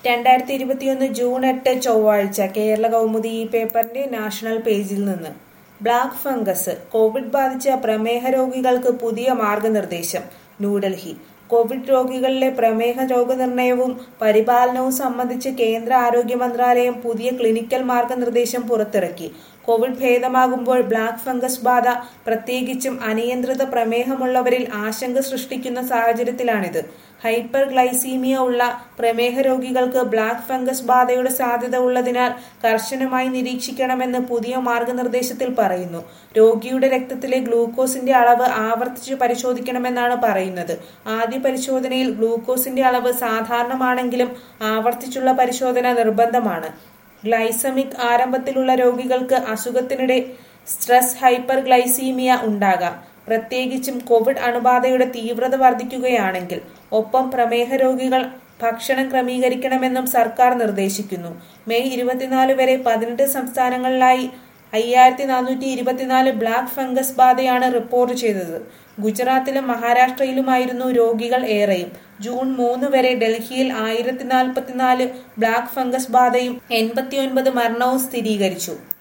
രണ്ടായിരത്തി ഇരുപത്തിയൊന്ന് ജൂൺ എട്ട് ചൊവ്വാഴ്ച കേരള കൗമുദി ഈ പേപ്പറിന്റെ നാഷണൽ പേജിൽ നിന്ന് ബ്ലാക്ക് ഫംഗസ് കോവിഡ് ബാധിച്ച പ്രമേഹ രോഗികൾക്ക് പുതിയ മാർഗനിർദ്ദേശം ന്യൂഡൽഹി കോവിഡ് രോഗികളിലെ പ്രമേഹ രോഗനിർണയവും പരിപാലനവും സംബന്ധിച്ച് കേന്ദ്ര ആരോഗ്യ മന്ത്രാലയം പുതിയ ക്ലിനിക്കൽ മാർഗനിർദ്ദേശം പുറത്തിറക്കി കോവിഡ് ഭേദമാകുമ്പോൾ ബ്ലാക്ക് ഫംഗസ് ബാധ പ്രത്യേകിച്ചും അനിയന്ത്രിത പ്രമേഹമുള്ളവരിൽ ആശങ്ക സൃഷ്ടിക്കുന്ന സാഹചര്യത്തിലാണിത് ഹൈപ്പർ ഗ്ലൈസീമിയ ഉള്ള പ്രമേഹ രോഗികൾക്ക് ബ്ലാക്ക് ഫംഗസ് ബാധയുടെ സാധ്യത ഉള്ളതിനാൽ കർശനമായി നിരീക്ഷിക്കണമെന്ന് പുതിയ മാർഗനിർദ്ദേശത്തിൽ പറയുന്നു രോഗിയുടെ രക്തത്തിലെ ഗ്ലൂക്കോസിന്റെ അളവ് ആവർത്തിച്ച് പരിശോധിക്കണമെന്നാണ് പറയുന്നത് ആദ്യ പരിശോധനയിൽ ഗ്ലൂക്കോസിന്റെ അളവ് സാധാരണമാണെങ്കിലും ആവർത്തിച്ചുള്ള പരിശോധന നിർബന്ധമാണ് ഗ്ലൈസമിക് ആരംഭത്തിലുള്ള രോഗികൾക്ക് അസുഖത്തിനിടെ സ്ട്രെസ് ഹൈപ്പർ ഗ്ലൈസീമിയ ഉണ്ടാകാം പ്രത്യേകിച്ചും കോവിഡ് അണുബാധയുടെ തീവ്രത വർദ്ധിക്കുകയാണെങ്കിൽ ഒപ്പം പ്രമേഹ രോഗികൾ ഭക്ഷണം ക്രമീകരിക്കണമെന്നും സർക്കാർ നിർദ്ദേശിക്കുന്നു മെയ് ഇരുപത്തിനാല് വരെ പതിനെട്ട് സംസ്ഥാനങ്ങളിലായി അയ്യായിരത്തി നാനൂറ്റി ഇരുപത്തിനാല് ബ്ലാക്ക് ഫംഗസ് ബാധയാണ് റിപ്പോർട്ട് ചെയ്തത് ഗുജറാത്തിലും മഹാരാഷ്ട്രയിലുമായിരുന്നു രോഗികൾ ഏറെയും ജൂൺ മൂന്ന് വരെ ഡൽഹിയിൽ ആയിരത്തി നാൽപ്പത്തിനാല് ബ്ലാക്ക് ഫംഗസ് ബാധയും എൺപത്തിയൊൻപത് മരണവും സ്ഥിരീകരിച്ചു